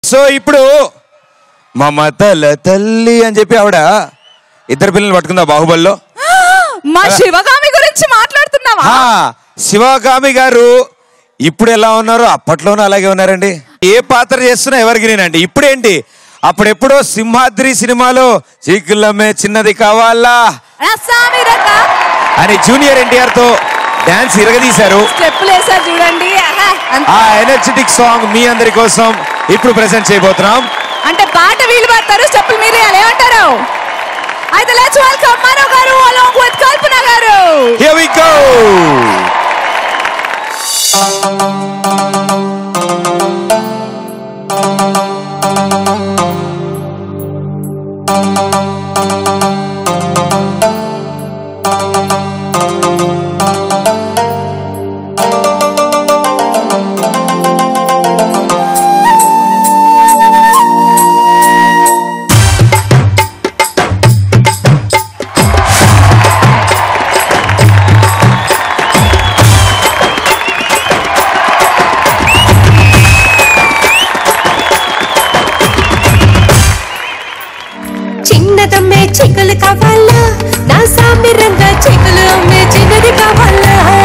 So ఇప్పుడు మమతల తల్లి అని చెప్పి ఆవిడ ఇద్దరు పిల్లలు పట్టుకుందా బాహుబలిలో మా శివగామి గురించి మాట్లాడుతున్నావా హా, శివగామి గారు ఇప్పుడు ఎలా ఉన్నారు అప్పట్లోనూ అలాగే ఉన్నారండి ఏ పాత్ర చేస్తున్నా ఎవరికి నేనండి ఇప్పుడేంటి అప్పుడెప్పుడో సింహాద్రి సినిమాలో చీకులమ్మే చిన్నది కావాలా రసామి రథ అని జూనియర్ ఎన్టీఆర్ తో డాన్స్ ఇరగదీశారు స్టెప్పులు వేసారు చూడండి ఆహా, అంత- ఆ ఎనర్జెటిక్ సాంగ్ మీ అందరి కోసం ఇప్పుడు ప్రెజెంట్ చేయబోతున్నాం అంటే పాట వీళ్ళు పాడతారు స్టెప్పులు మీరు వేయాలి. ఏమంటారు అయితే లెట్స్ వెల్కమ్ మనో గారు అలాంగ్ విత్ కల్పన గారు Here we go! చిన్నదమ్మే చిక్కులు కావాలా నా సామి రంగ చిక్కులు అమ్మే చిన్నది కావాలా